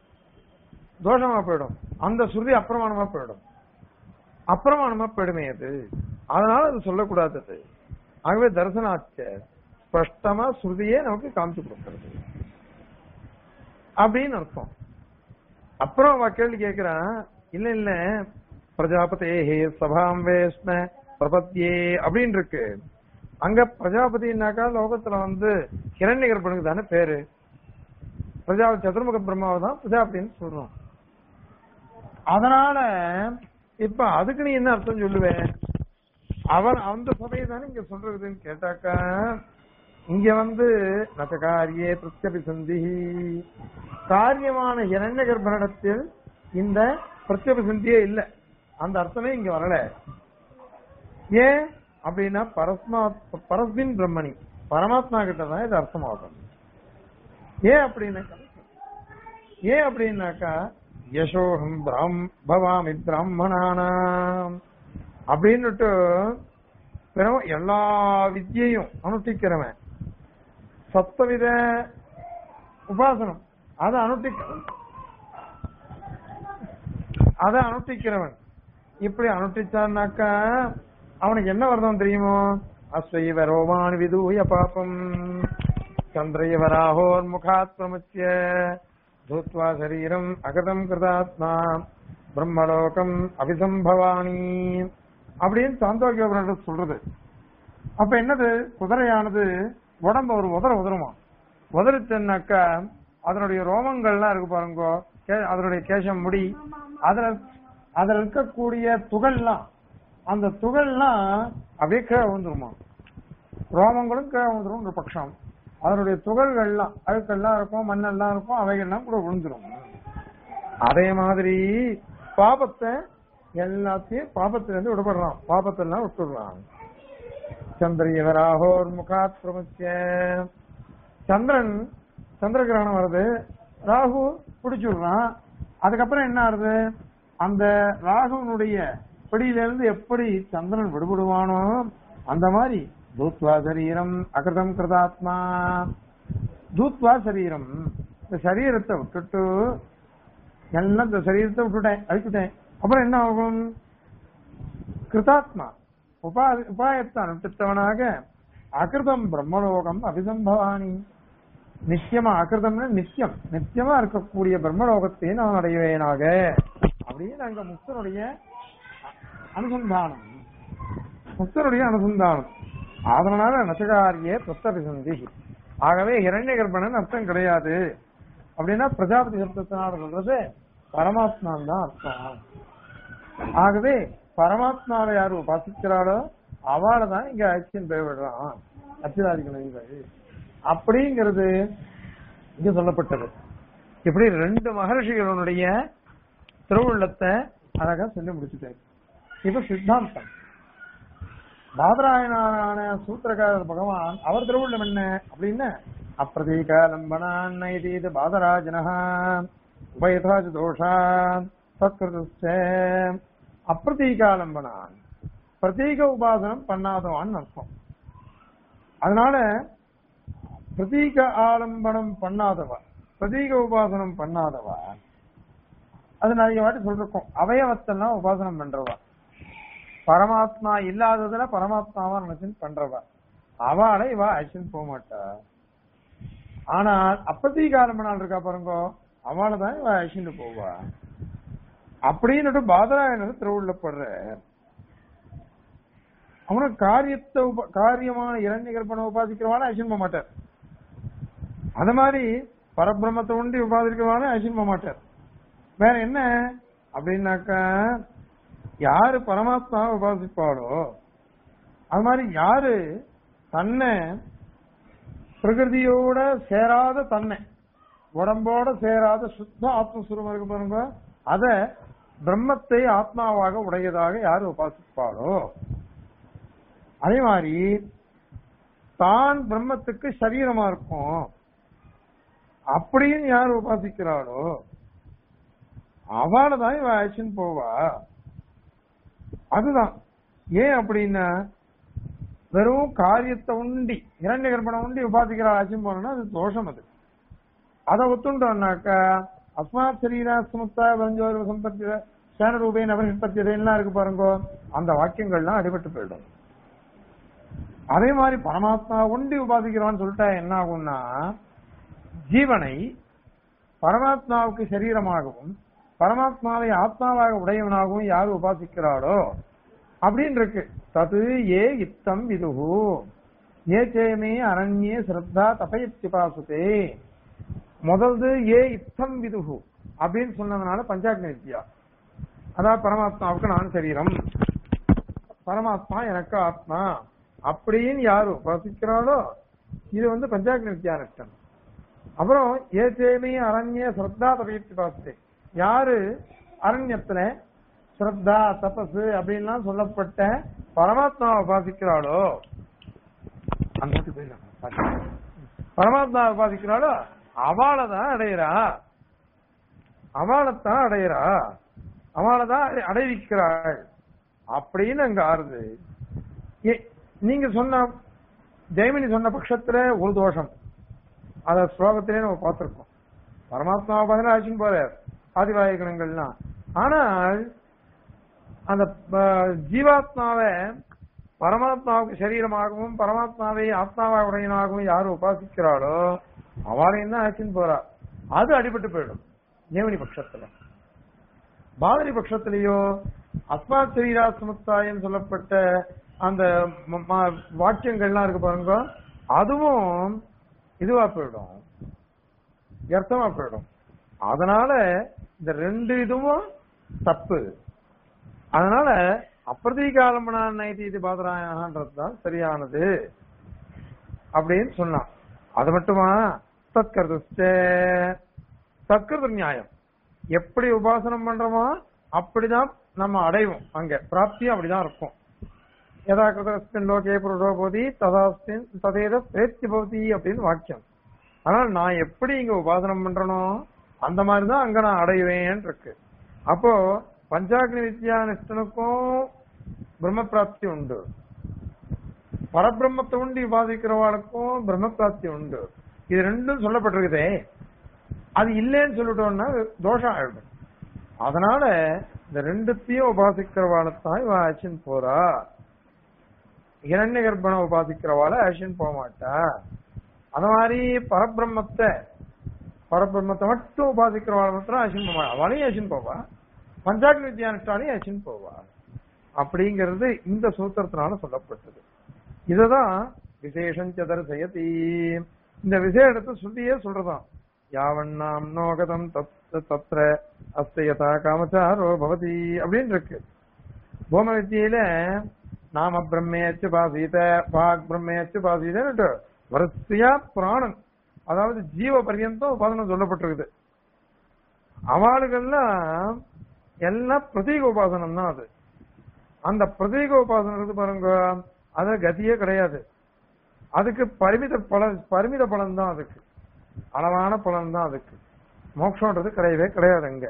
தோஷமா போயிடும் அந்த சுருதி அப்பிரமாணமா போயிடும் அப்பிரமாணமா போயிடுமே அது அதனால அது சொல்லக்கூடாது அது ஆகவே தரிசனாச்ச ஸ்பஷ்டமா ஸ்ருதியே நமக்கு காமிச்சு கொடுக்கிறது அப்படின்னு அர்த்தம் அப்புறம் அவ கேள்வி கேக்குறான் இல்ல இல்ல பிரஜாபதே ஹே சபாம் வேஷ்ம பிரபத்தியே அப்படின்னு இருக்கு அங்க பிரஜாபதினாக்கா லோகத்துல வந்து ஹிரண்ய கர்ப்பனுக்கு தானே பேரு பிரஜாபதி சதுர்முக பிரம்மாவை தான் பிரஜாபதின்னு சொல்றோம் அதனால இப்ப அதுக்கு நீ என்ன அர்த்தம் சொல்லுவேன் அவன் அந்த சபையை தானே இங்க சொல்றதுன்னு கேட்டாக்கா இங்க வந்து நச்சகாரியே பிரத்யபிசந்தி காரியமான இரண்ய கர்ப்பனிடத்தில் இந்த பிரத்யபிசந்தியே இல்ல அந்த அர்த்தமே இங்க வரல ஏன் அப்படின்னா பரஸ்மா பரஸ்மின் பிரம்மணி பரமாத்மா கிட்ட தான் இது அர்த்தமாகும் ஏன் அப்படின்னாக்கா ஏன் அப்படின்னாக்கா யசோகம் பிராம் பவாமி பிராமணானாம் அப்படின்னுட்டு பிறகு எல்லா வித்தியையும் அனுஷ்டிக்கிறவன் சப்தவித உபாசனம் அதை அனுஷ்டிக்க அதை அனுஷ்டிக்கிறவன் இப்படி அனுஷ்டிச்சான்னாக்கா அவனுக்கு என்ன வருதம் தெரியுமோ அஸ்வைவ ரோமான் விதூய பாபம் சந்திரைவ ராகோர் முகாத் பிரமுச்சிய தூத்வா சரீரம் அகதம் கிருதாத்மா பிரம்மலோகம் அபிசம்பவானி அப்படின்னு சாந்தோக்கிய சொல்றது அப்ப என்னது குதிரையானது உடம்ப ஒரு உதற உதருமா உதறிச்சுன்னாக்கா அதனுடைய ரோமங்கள்லாம் இருக்கு பாருங்க கே- அதனுடைய கேசம் முடி அதுல அதுல இருக்கக்கூடிய துகள்லாம் அந்த துகள்லாம் அப்படியே கீழே விழுந்துருமா ரோமங்களும் கீழே விழுந்துரும் ஒரு பட்சம் அதனுடைய துகள்கள்லாம் அழுக்கெல்லாம் இருக்கும் மண்ணெல்லாம் இருக்கும் அவைகள்லாம் கூட விழுந்துரும் அதே மாதிரி பாபத்தை எல்லாத்தையும் பாபத்துல இருந்து விடுபடுறான் பாபத்தெல்லாம் விட்டுடுறான் சந்திரியவராகோர் முகாத் பிரமுச்சிய சந்திரன் சந்திர கிரகணம் வருது ராகு பிடிச்சுடுறான் அதுக்கப்புறம் என்ன ஆகுது அந்த ராகுனுடைய பிடியிலிருந்து எப்படி சந்திரன் விடுபடுவானோ அந்த மாதிரி தூத்வா சரீரம் அகிருதம் கிருதாத்மா தூத்வா சரீரம் இந்த சரீரத்தை விட்டுட்டு எல்லாம் இந்த சரீரத்தை விட்டுட்டேன் அழிச்சுட்டேன் அப்புறம் என்ன ஆகும் கிருதாத்மா உபா உபாயத்தை அனுப்பித்தவனாக அகிருதம் பிரம்மலோகம் அபிசம்பவானி நித்தியமா அகிருதம்னு நித்தியம் நித்தியமா இருக்கக்கூடிய பிரம்மலோகத்தை நான் அடைவேனாக அப்படின்னு அங்க முக்தனுடைய அனுசந்தானம் முக்தனுடைய அனுசந்தானம் அதனால நச்சகாரியே பிரஸ்தபிசந்தி ஆகவே இரண்ய கர்ப்பணன் அர்த்தம் கிடையாது அப்படின்னா பிரஜாபதி சப்தத்தினால சொல்றது பரமாத்மான் தான் அர்த்தம் ஆகவே பரமாத்மாவை யார் உபாசிக்கிறாளோ அவளை தான் இங்க அச்சின் போய் விடுறான் அச்சிதாதிகள் அப்படிங்கிறது இங்க சொல்லப்பட்டது இப்படி ரெண்டு மகர்ஷிகளுடைய திருவுள்ளத்தை அழகா சொல்லி முடிச்சுட்டாரு இப்ப சித்தாந்தம் பாதராயணான சூத்திரகாரர் பகவான் அவர் திருவுள்ளம் என்ன அப்படின்னு அப்பிரதீக லம்பனான் நைதீது பாதராஜனஹா உபயதாஜ தோஷான் சத்கிருதஸ்ய அப்பிரதீகாலம்பனான் பிரதீக உபாசனம் பண்ணாதவான்னு அர்த்தம் அதனால பிரதீக ஆலம்பனம் பண்ணாதவ பிரதீக உபாசனம் பண்ணாதவ அது நிறைய வாட்டி சொல்லிருக்கோம் அவயவத்தெல்லாம் உபாசனம் பண்றவா பரமாத்மா இல்லாததுல பரமாத்மாவா நினைச்சுன்னு பண்றவா அவளை இவ ஆக்ஷன் போக மாட்டா ஆனால் அப்பத்தீகாலம்பனால் இருக்கா பாருங்க அவளை தான் இவ ஆக்ஷன் போவா அப்படின்னு பாதராயணர் திருவுள்ளப்படுற அவனுக்கு காரியத்தை உப- காரியமான இரண்ய கற்பனை உபாதிக்கிறவான அசின் போக மாட்டார் அது மாதிரி பரபிரம்மத்தை உண்டி உபாதிக்கிறவான அசின் போக மாட்டார் வேற என்ன அப்படின்னாக்கா யாரு பரமாத்மாவை உபாசிப்பாளோ அது மாதிரி யாரு தன்னை பிரகிருதியோட சேராத தன்னை உடம்போட சேராத சுத்த ஆத்மஸ்வரூபம் இருக்கு பாருங்க அத பிரம்மத்தை ஆத்மாவாக உடையதாக யார் உபாசிப்பாளோ அதே மாதிரி தான் பிரம்மத்துக்கு சரீரமா இருக்கும் அப்படின்னு யார் உபாசிக்கிறாளோ அவளை தான் இவன் ஆக்ஷன் போவா அதுதான் ஏன் அப்படின்னா வெறும் காரியத்தை உண்டி இரண்ய கற்பனை உண்டி உபாசிக்கிற ஆட்சியும் போனோம்னா அது தோஷம் அது அதை ஒத்துண்டோம்னாக்கா அஸ்மாத் சரீரா சுமுத்தா வஞ்சோர் சம்பத்தி சேன ரூபே நவசம்பத்தி எல்லாம் இருக்கு பாருங்க அந்த வாக்கியங்கள்லாம் அடிபட்டு போயிடும் அதே மாதிரி பரமாத்மா உண்டி உபாசிக்கிறான்னு சொல்லிட்டா என்ன ஆகும்னா ஜீவனை பரமாத்மாவுக்கு சரீரமாகவும் பரமாத்மாவை ஆத்மாவாக உடையவனாகவும் யார் உபாசிக்கிறாளோ அப்படின்னு இருக்கு தது ஏ இத்தம் விதுகு ஏ சேமே அரண்யே ஸ்ரத்தா தபயத்யுபாசுதே முதல்து ஏ இத்தம் விதுகு அப்படின்னு சொன்னதுனால பஞ்சாக்னி வித்யா அதாவது பரமாத்மாவுக்கு நான் சரீரம் பரமாத்மா எனக்கு ஆத்மா அப்படின்னு யாரு உபாசிக்கிறாளோ இது வந்து பஞ்சாக்னி வித்யானுஷ்டம் அப்புறம் ஏ சேமி அரண்ய ஸ்ரத்தா தபயத்தி பாசத்தை யாரு அரண்யத்துல ஸ்ரத்தா தபசு அப்படின்லாம் சொல்லப்பட்ட பரமாத்மாவை உபாசிக்கிறாளோ அந்த இடத்துக்கு போயிடலாம். பாத்து. பரமாத்மாவை உபாசிக்கிறாளோ அவளை தான் அடையிறா அவளைத்தான் அடையிறா அவளை தான் அடைவிக்கிறாள் அப்படின்னு அங்க ஆறுது ஏ- நீங்க சொன்ன ஜெயமினி சொன்ன பட்சத்துல ஒரு தோஷம் அத ஸ்லோகத்திலே நம்ம பார்த்திருக்கோம் பரமாத்மாவை பதினா ஆச்சுன்னு போறார் ஆதிவாய கணங்கள்லாம் ஆனால் அந்த ப- ஜீவாத்மாவை பரமாத்மாவுக்கு சரீரமாகவும் பரமாத்மாவை ஆத்மாவாக உடையனாகவும் யாரு உபாசிக்கிறாளோ அவளையும் தான் ஆச்சுன்னு போறா அது அடிபட்டு போயிடும் ஏவனி பட்சத்துல பாதரி பட்சத்திலேயோ அஸ்மாத் சரீரா சுமுத்தாயன்னு சொல்லப்பட்ட அந்த ம- ம- வாக்கியங்கள்லாம் இருக்கு பாருங்க அதுவும் இதுவா போயிடும் வியர்த்தமா போயிடும் அதனால இந்த ரெண்டு இதுவும் தப்பு அதனால அப்பிரதீகாலம்பனா நைதி இது பாதராயன்றது தான் சரியானது அப்படின்னு சொன்னான் அது மட்டுமா தற்கருத்து தற்கருத்து நியாயம் எப்படி உபாசனம் பண்றோமோ அப்படிதான் நம்ம அடைவோம் அங்க பிராப்தியும் அப்படிதான் இருக்கும் யதா கிருதஸ்மின் லோகே புருடோ போதி ததாஸ்மின் ததேத பிரேத்தி பவதி அப்படின்னு வாக்கியம் ஆனால் நான் எப்படி இங்க உபாசனம் பண்றனோ அந்த மாதிரி தான் அங்க நான் அடைவேன் இருக்கு அப்போ பஞ்சாக்னி வித்யா நிஷ்டனுக்கும் பிரம்ம பிராப்தி உண்டு பரபிரம்மத்தை உண்டு உபாதிக்கிறவாளுக்கும் பிரம்ம பிராப்தி உண்டு இது ரெண்டும் சொல்லப்பட்டிருக்குதே அது இல்லைன்னு சொல்லிட்டோம்னா தோஷம் ஆயிடும் அதனால இந்த ரெண்டுத்தையும் உபாசிக்கிறவாளைத்தான் இவன் ஆக்ஷன் போறா இரண்ய கர்ப்பனை உபாசிக்கிறவாள ஆக்ஷன் போக மாட்டா அந்த மாதிரி பரபிரம்மத்தை பரபிரம்மத்தை மட்டும் உபாசிக்கிறவாள மாத்திரம் ஆக்ஷன் போக மாட்டா அவளையும் ஆக்ஷன் போவா பஞ்சாக்னி வித்யானுஷ்டாலையும் ஆக்ஷன் போவா அப்படிங்கிறது இந்த சூத்திரத்தினால சொல்லப்பட்டது இதுதான் விசேஷம் சதர்சயதி இந்த விசேஷத்தை சொல்லியே சொல்றதாம் யாவண்ணாம் நோகதம் தத் தத்ர அஸ்தயதா காமச்சாரோ பவதி அப்படின்னு இருக்கு பூம வித்தியில நாம பிரம்மேச்சு பாசீத வாக் பிரம்மேச்சு பாசீதன்னு வரிசையா புராணம் அதாவது ஜீவ பர்யந்தம் உபாசனம் சொல்லப்பட்டிருக்குது அவளுக்கெல்லாம் எல்லாம் பிரதீக உபாசனம் தான் அது அந்த பிரதீக உபாசனம் இருக்கு பாருங்க அது கதியே கிடையாது அதுக்கு பரிமித பல பரிமித பலன் தான் அதுக்கு அளவான பலன் தான் அதுக்கு மோட்சம்ன்றது கிடையவே கிடையாது அங்க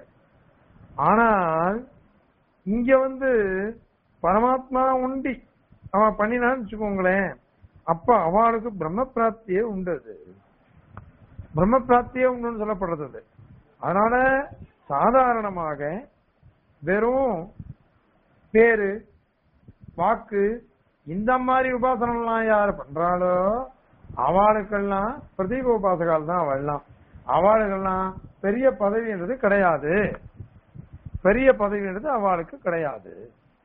ஆனால் இங்க வந்து பரமாத்மா உண்டி அவன் பண்ணினான்னு வச்சுக்கோங்களேன் அப்ப அவளுக்கு பிரம்ம பிராப்தியே உண்டு அது பிரம்ம பிராப்தியே உண்டுன்னு சொல்லப்படுறது அது அதனால சாதாரணமாக வெறும் பேரு வாக்கு இந்த மாதிரி உபாசனம்லாம் யார் பண்றாளோ அவளுக்கெல்லாம் பிரதீப உபாசகால் தான் அவள்லாம் அவளுக்கெல்லாம் பெரிய பதவின்றது கிடையாது பெரிய பதவின்றது அவளுக்கு கிடையாது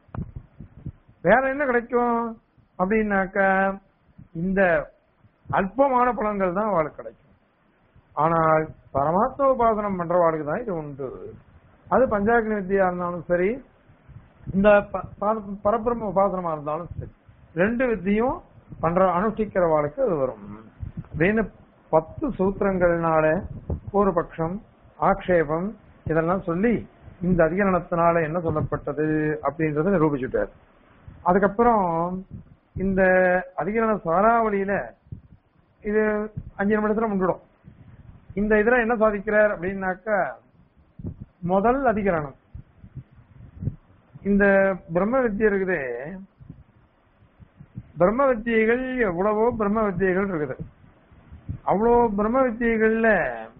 வேற என்ன கிடைக்கும் அப்படின்னாக்க இந்த அல்பமான பலன்கள் தான் அவளுக்கு கிடைக்கும் ஆனால் பரமாத்ம உபாசனம் பண்றவாளுக்கு தான் இது உண்டு அது பஞ்சாக்னி வித்தியா இருந்தாலும் சரி இந்த ப- ப- பரபிரம்ம உபாசனமா இருந்தாலும் சரி ரெண்டு வித்தியும் பண்ற அனுஷ்டிக்கிறவாளுக்கு அது வரும் அப்படின்னு பத்து சூத்திரங்கள்னால பூர்வபக்ஷம் ஆக்ஷேபம் இதெல்லாம் சொல்லி இந்த அதிகரணத்தினால என்ன சொல்லப்பட்டது அப்படின்றத நிரூபிச்சுட்டார் அதுக்கப்புறம் இந்த அதிகரண சாராவளியில இது அஞ்சு நிமிடத்துல முடிடும் இந்த இதுல என்ன சாதிக்கிறார் அப்படின்னாக்க முதல் அதிகரணம் இந்த பிரம்ம வித்தியை இருக்குதே பிரம்ம வித்தியைகள் எவ்வளவோ பிரம்ம வித்தியைகள் இருக்குது அவ்வளோ பிரம்ம வித்தியைகள்ல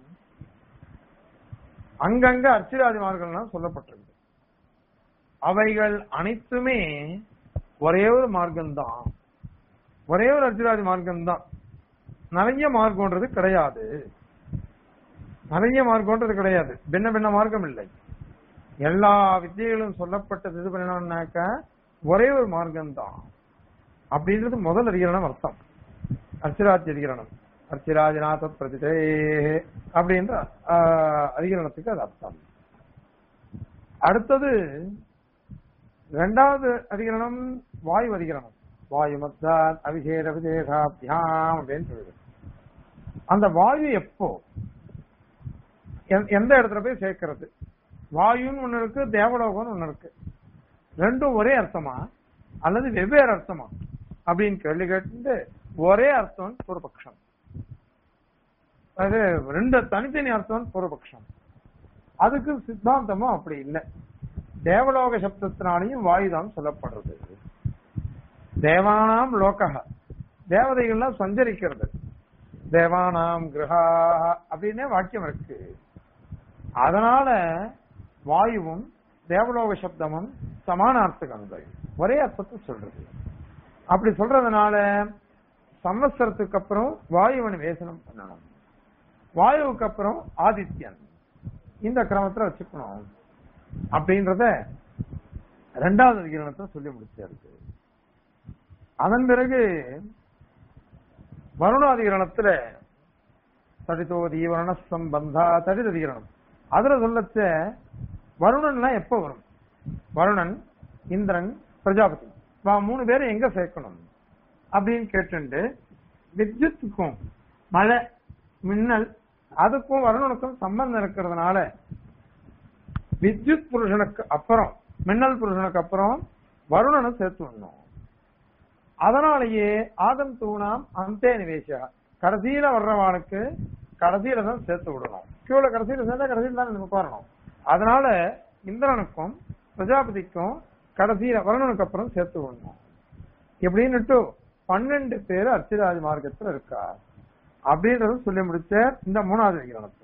அங்கங்க அர்ச்சிராதிமார்கள்லாம் சொல்லப்பட்டிருக்கு அவைகள் அனைத்துமே ஒரே ஒரு மார்க்கம்தான் ஒரே ஒரு அர்ச்சிராதி மார்க்கம்தான் நிறைய மார்க்கம்ன்றது கிடையாது நிறைய மார்க்கம்ன்றது கிடையாது பின்ன பின்ன மார்க்கம் இல்லை எல்லா வித்தியைகளும் சொல்லப்பட்டது இது பண்ணணும்னாக்க ஒரே ஒரு மார்க்கம் தான் அப்படின்றது முதல் அதிகரணம் அர்த்தம் அர்ச்சிராஜ் அதிகரணம் அர்ச்சிராஜநாத பிரதிதே அப்படின்ற ஆஹ், அதிகரணத்துக்கு அது அர்த்தம் அடுத்தது இரண்டாவது அதிகரணம் வாயு அதிகரணம் வாயு மத்தாத் அபிஷேக விசேஷாபியாம் அப்படின்னு சொல்லுது அந்த வாயு எப்போ எந்த- எந்த இடத்துல போய் சேர்க்கிறது வாயுன்னு ஒண்ணு இருக்கு தேவலோகம்னு ஒண்ணு இருக்கு ரெண்டும் ஒரே அர்த்தமா அல்லது வெவ்வேறு அர்த்தமா அப்படின்னு கேள்வி கேட்டு ஒரே அர்த்தம் பூர்வபக்ஷம் அது ரெண்டு தனித்தனி அர்த்தம் பூர்வபக்ஷம் அதுக்கு சித்தாந்தமும் அப்படி இல்லை தேவலோக சப்தத்தினாலையும் வாயுதான் சொல்லப்படுறது தேவானாம் லோகஹ தேவதைகள்லாம் சஞ்சரிக்கிறது தேவானாம் கிரகா அப்படின்னே வாக்கியம் இருக்கு அதனால வாயுவும் தேவலோக சப்தமும் சமானார்த்தகங்கள் ஒரே அர்த்தத்தை சொல்றது அப்படி சொல்றதுனால சம்வத்சரத்துக்கு அப்புறம் வாயுவன் வேசனம் பண்ணணும் வாயுவுக்கு அப்புறம் ஆதித்யன் இந்த கிரமத்துல வச்சுக்கணும் அப்படின்றத ரெண்டாவது அதிகரணத்தை சொல்லி முடிச்சிருக்கு அதன் பிறகு வருணாதிகரணத்துல தடிதோதி வருண சம்பந்தா தடிததிகரணம் அதுல சொல்லச்ச வருணன்லாம் எப்ப வரும் வருணன் இந்திரன் பிரஜாபதி வா மூணு பேரும் எங்க சேர்க்கணும் அப்படின்னு கேட்டுண்டு வித்யுத்துக்கும் மழை மின்னல் அதுக்கும் வருணனுக்கும் சம்பந்தம் இருக்கிறதுனால வித்யுத் புருஷனுக்கு அப்புறம் மின்னல் புருஷனுக்கு அப்புறம் வருணனை சேர்த்து விடணும் அதனாலேயே ஆதம் தூணாம் அந்தே நிவேஷா கடைசியில வர்றவாளுக்கு கடைசியில தான் சேர்த்து விடணும் கியூல கடைசியில சேர்ந்தா கடைசியில தான் நமக்கு வரணும் அதனால இந்திரனுக்கும் பிரஜாபதிக்கும் கடைசியில வருணனுக்கு அப்புறம் சேர்த்து விடணும் எப்படின்னுட்டு பன்னெண்டு பேர் அர்ச்சிராஜ மார்க்கத்துல இருக்கா அப்படின்றத சொல்லி முடிச்ச இந்த மூணாவது விகிரணத்துல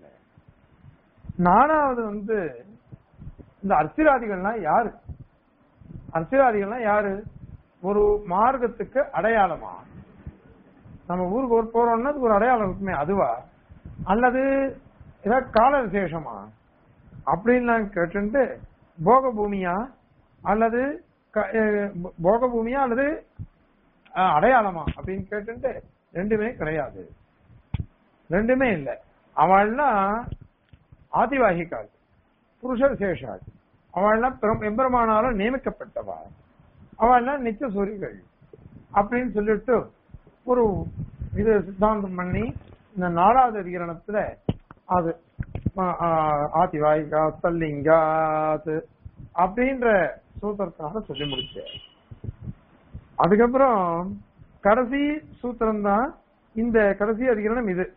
நாலாவது வந்து இந்த அர்ச்சிராதிகள்லாம் யாரு அர்ச்சிராதிகள்லாம் யாரு ஒரு மார்க்கத்துக்கு அடையாளமா நம்ம ஊருக்கு ஒரு போறோம்னா அதுக்கு ஒரு அடையாளம் இருக்குமே அதுவா அல்லது ஏதாவது கால விசேஷமா அப்படின்னு கேட்டுட்டு போக பூமியா அல்லது க- அஹ் போக பூமியா அல்லது அஹ், அடையாளமா அப்படின்னு கேட்டுட்டு ரெண்டுமே கிடையாது ரெண்டுமே இல்ல அவள்லாம் ஆதிவாகிக்காள் புருஷ விசேஷாள் அவள்லாம் பெரும் எம்பெருமானாலும் நியமிக்கப்பட்டவா அவள்லாம் நித்திய சூரிகள் அப்படின்னு சொல்லிட்டு ஒரு இது சித்தாந்தம் பண்ணி இந்த நாலாவது அதிகரணத்துல அது ஆ- ஆ- ஆதிவாயிகா தல்லிங்காத் அப்படின்ற சூத்திரத்தினால சொல்லி முடிச்சேன் அதுக்கப்புறம் கடைசி சூத்திரம் தான் இந்த கடைசி அதிகரணம் இது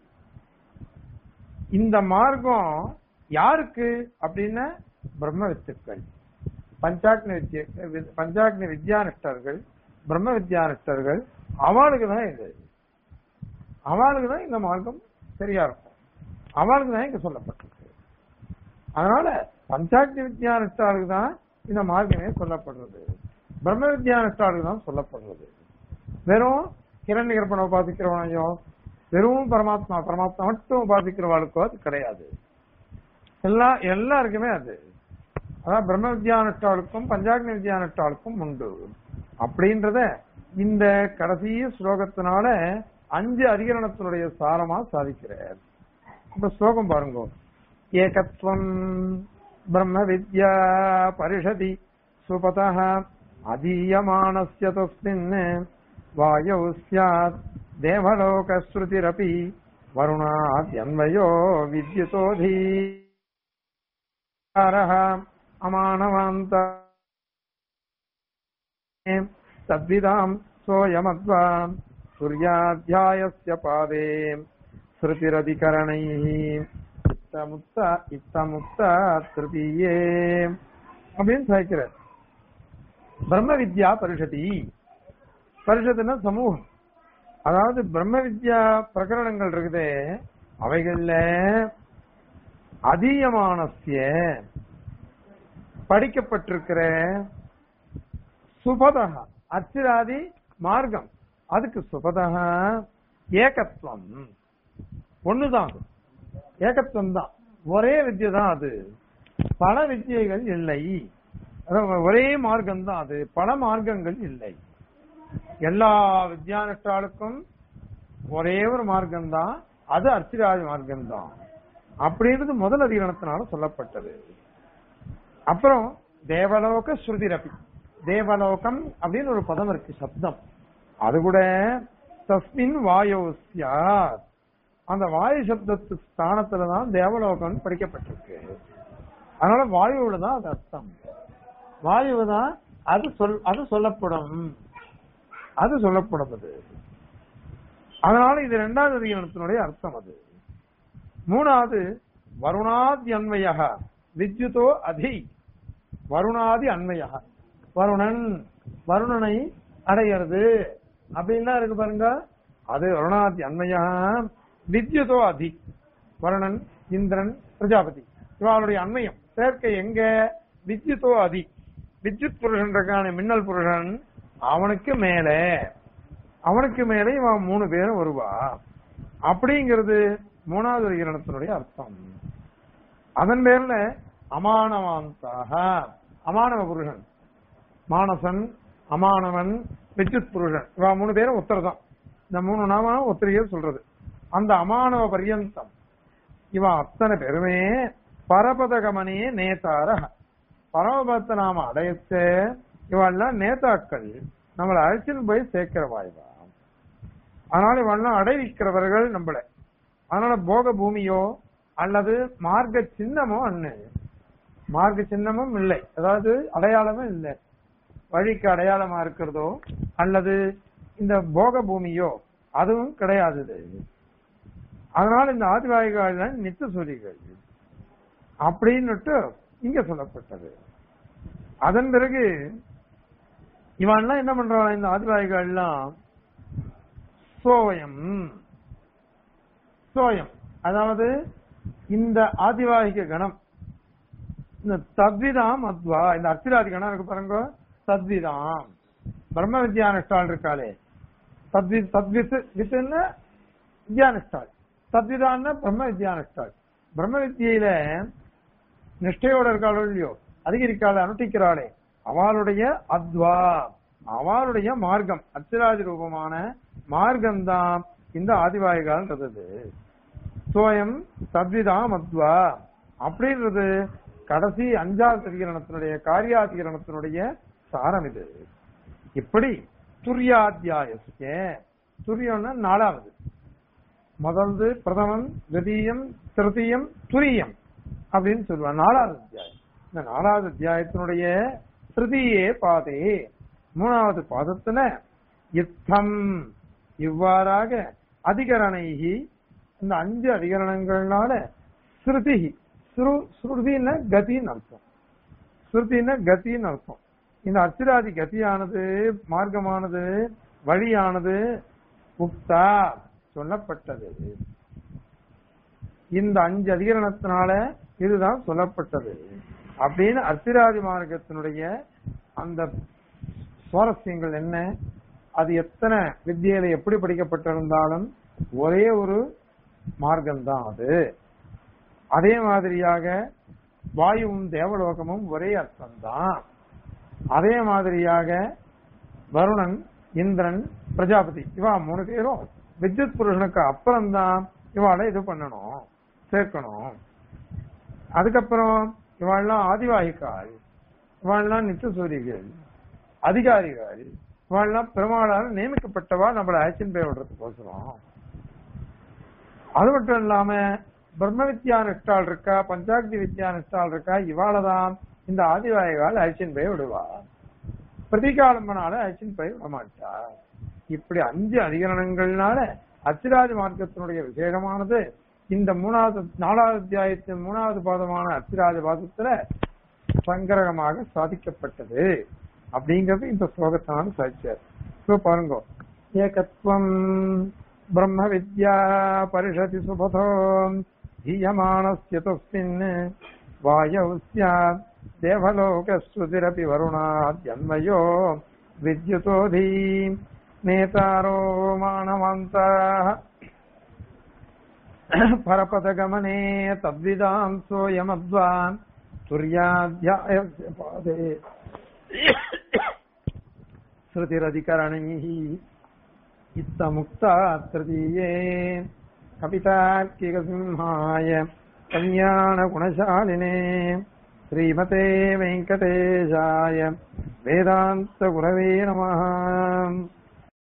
இந்த மார்க்கம் யாருக்கு அப்படின்னா பிரம்ம வித்துக்கள் பஞ்சாக்னி வித்ய வி- பஞ்சாக்னி வித்யானிஷ்டர்கள் பிரம்ம வித்யானிஷ்டர்கள் அவளுக்கு தான் இது அவளுக்கு தான் இந்த மார்க்கம் சரியா இருக்கும் அவளுக்கு தான் இங்க சொல்லப்பட்டிருக்கு அதனால பஞ்சாக்னி வித்யானிஷ்டாளுக்கு தான் இந்த மார்க்கமே சொல்லப்படுறது பிரம்ம வித்யானிஷ்டாளுக்கு தான் சொல்லப்படுறது வெறும் கிரண் கற்பனை உபாசிக்கிறவனையோ வெறும் பரமாத்மா பரமாத்மா மட்டும் உபாசிக்கிறவாளுக்கோ அது கிடையாது எல்லா எல்லாருக்குமே அது அதான் பிரம்ம வித்யானுஷ்டாளுக்கும் பஞ்சாக்னி வித்யானுஷ்டாளுக்கும் உண்டு அப்படின்றத இந்த கடைசி ஸ்லோகத்தினால அஞ்சு அதிகரணத்தினுடைய சாரமா சாதிக்கிறார் இப்ப ஸ்லோகம் பாருங்க ஏகத்வம் பிரம்ம வித்யா பரிஷதி சுபதः அதீயமானஸ்ய தஸ்மின் வாயौ स्यात् देवलोकश्रुतिरपि वरुणाद्यन्वयो विद्युतोऽधि अमानवान्त तद्विदाम् सोऽयमद्वा सूर्याध्यायस्य पादे श्रुतिरधिकरणैः इत्तमुत्त इत्तमुत्त तृतीये அப்படின்னு சாய்க்கிறார் பிரம்ம வித்யா பரிஷதி பரிஷத்துனா சமூகம் அதாவது பிரம்ம வித்யா பிரகரணங்கள் இருக்குதே அவைகள்ல அதீயமானசிய படிக்கப்பட்டிருக்கிற சுபதக அச்சிராதி மார்க்கம் அதுக்கு சுபதக ஏகத்துவம் ஒண்ணுதான் அது. ஏகத்துவம் தான் ஒரே வித்யை தான் அது பல வித்யைகள் இல்லை அதாவது ஒரே மார்க்கம் தான் அது பல மார்க்கங்கள் இல்லை எல்லா வித்யானுஷ்டாளுக்கும் ஒரே ஒரு மார்க்கம் தான் அது அர்ச்சிராஜ மார்க்கம் தான் அப்படின்றது முதல் அதிகரணத்தினால சொல்லப்பட்டது அப்புறம் தேவலோக ஸ்ருதிரபி தேவலோகம் அப்படின்னு ஒரு பதம் இருக்கு சப்தம் அது கூட தஸ்மின் வாயோ சியாத் அந்த வாயு சப்தத்து ஸ்தானத்துல தான் தேவலோகம் படிக்கப்பட்டிருக்கு அதனால வாயுவுல தான் அது அர்த்தம் வாயு தான் அது சொல் அது சொல்லப்படும் அது சொல்லப்படும் அது அதனால இது இரண்டாவது அதிகரணத்தினுடைய அர்த்தம் அது மூணாவது வருணாதி அன்வயக வித்யுதோ அதி வருணாதி அன்வயக வருணன் வருணனை அடையிறது அப்படின்லாம் இருக்கு பாருங்க அது வருணாதி அன்வயா வித்யுதோ அதி வருணன் இந்திரன் பிரஜாபதி இவளுடைய அன்வயம் சேர்க்கை எங்க வித்யுதோ அதி வித்யுத் புருஷன் இருக்கான மின்னல் புருஷன் அவனுக்கு மேலே அவனுக்கு மேலே இவன் மூணு பேரும் வருவா அப்படிங்கிறது மூணாவது அதிகரணத்தினுடைய அர்த்தம் அதன் பேர்ல அமானவாந்தாக அமானவ புருஷன் மானசன் அமானவன் வித்யுத் புருஷன் இவன் மூணு பேரும் ஒருத்தர் இந்த மூணு நாம ஒத்திரிகை சொல்றது அந்த அமானவ பர்யந்தம் இவன் அத்தனை பேருமே பரபதகமனே நேதார பரமபத்தை நாம அடையச்ச இவெல்லாம் நேதாக்கள் நம்மளை அழைச்சின்னு போய் சேர்க்கிற வாய்வா அதனால இவெல்லாம் அடைவிக்கிறவர்கள் நம்மள அதனால போக பூமியோ அல்லது மார்க்க சின்னமோ அண்ணு மார்க்க சின்னமும் இல்லை அதாவது அடையாளமும் இல்லை வழிக்கு அடையாளமா இருக்கிறதோ அல்லது இந்த போக பூமியோ அதுவும் கிடையாது இது. அதனால இந்த ஆதிவாய்கள் நித்த சொலிகள் அப்படின்னுட்டு இங்க சொல்லப்பட்டது அதன் பிறகு இவன்லாம் என்ன பண்றான் இந்த ஆதிவாய்கள்லாம் சோயம் சோயம் அதாவது இந்த ஆதிவாகிக கணம் இந்த தத்விதாம் அத்வா இந்த அர்த்திராதி கணம் இருக்கு பாருங்க தத்விதாம் பிரம்ம வித்யானுஷ்டால் இருக்காளே தத்வி தத்வித் வித்துன்னு வித்யானுஷ்டால் தத்விதான்னா பிரம்ம வித்யானுஷ்டால் பிரம்ம வித்தியில நிஷ்டையோட இருக்காளோ இல்லையோ அதிகரிக்காள அனுஷ்டிக்கிறாளே அவளுடைய அத்வா அவளுடைய மார்க்கம் அத்திராதி ரூபமான மார்க்கம்தான் இந்த ஆதிவாயிகான்றது சோயம் தத்விதாம் அத்வா அப்படின்றது கடைசி அஞ்சாவது அதிகரணத்தினுடைய காரியாதிகரணத்தினுடைய சாரம் இது இப்படி துரியாத்தியாயசுக்கே துரியம்னா நாலாவது முதல்து பிரதமம் திதீயம் திருத்தீயம் துரியம் அப்படின்னு சொல்லுவாங்க நாலாவது அத்தியாயம் இந்த நாலாவது அத்தியாயத்தினுடைய திருதியே பாதே மூணாவது பாதத்துல யுத்தம் இவ்வாறாக அதிகரணைகி இந்த அஞ்சு அதிகரணங்கள்னால ஸ்ருதி ஸ்ரு ஸ்ருதின கதின்னு அர்த்தம் ஸ்ருதின கதின்னு அர்த்தம் இந்த அச்சிராதி கதியானது மார்க்கமானது வழியானது உக்தா சொல்லப்பட்டது இந்த அஞ்சு அதிகரணத்தினால இதுதான் சொல்லப்பட்டது அப்படின்னு அர்த்திராதி மார்க்கத்தினுடைய அந்த சுவாரஸ்யங்கள் என்ன அது எத்தனை வித்தியில எப்படி படிக்கப்பட்டிருந்தாலும் ஒரே ஒரு மார்க்கம்தான் அது அதே மாதிரியாக வாயுவும் தேவலோகமும் ஒரே அர்த்தம்தான் அதே மாதிரியாக வருணன் இந்திரன் பிரஜாபதி இவா மூணு பேரும் வித்யுத் புருஷனுக்கு அப்புறம்தான் இவாளை இது பண்ணணும் சேர்க்கணும் அதுக்கப்புறம் இவாள்லாம் ஆதிவாகிக்காள் இவாள்லாம் நித்தியசூரிகள் அதிகாரிகள் இவாள்லாம் பெருமாளால் நியமிக்கப்பட்டவா நம்மளை ஆக்ஷன் பே விடுறதுக்கோசரம் அது மட்டும் இல்லாம பிரம்ம வித்யா நிஷ்டால் இருக்கா பஞ்சாக்தி வித்யா நிஷ்டால் இருக்கா இவாளதான் இந்த ஆதிவாயிகால் ஆக்ஷன் பே விடுவா பிரதிகாலம்பனால ஆக்ஷன் பே விட மாட்டா இப்படி அஞ்சு அதிகரணங்கள்னால அச்சிராதி மார்க்கத்தினுடைய விசேஷமானது இந்த மூணாவது நாலாவது அத்தியாயத்தின் மூணாவது பாதமான அச்சிராதி பாதத்துல சங்கிரகமாக சாதிக்கப்பட்டது அப்படிங்கிறது இந்த ஸ்லோகத்தினால சாதிச்சார் இப்போ பாருங்க ஏகத்வம் பிரம்ம வித்யா பரிஷதி சுபதோ ஹீயமானஸ்ய தஸ்மின் வாயௌ ஸ்யாத் தேவலோகஸ்ருதிரபி வருணாத்யன்மயோ வித்யுதோதி நேதாரோ மானவந்தாः பரபதகமனே தத்விதாம் சோயமத்வான் துரியாத்தியாயस्य பாதே ஸ்ருதிரதிகரணைः इत्तमुक्ता तृतीये कपितार्किकसिंहाय कल्याणगुणशालिने श्रीमते वेङ्कटेशाय वेदान्तगुरवे नमः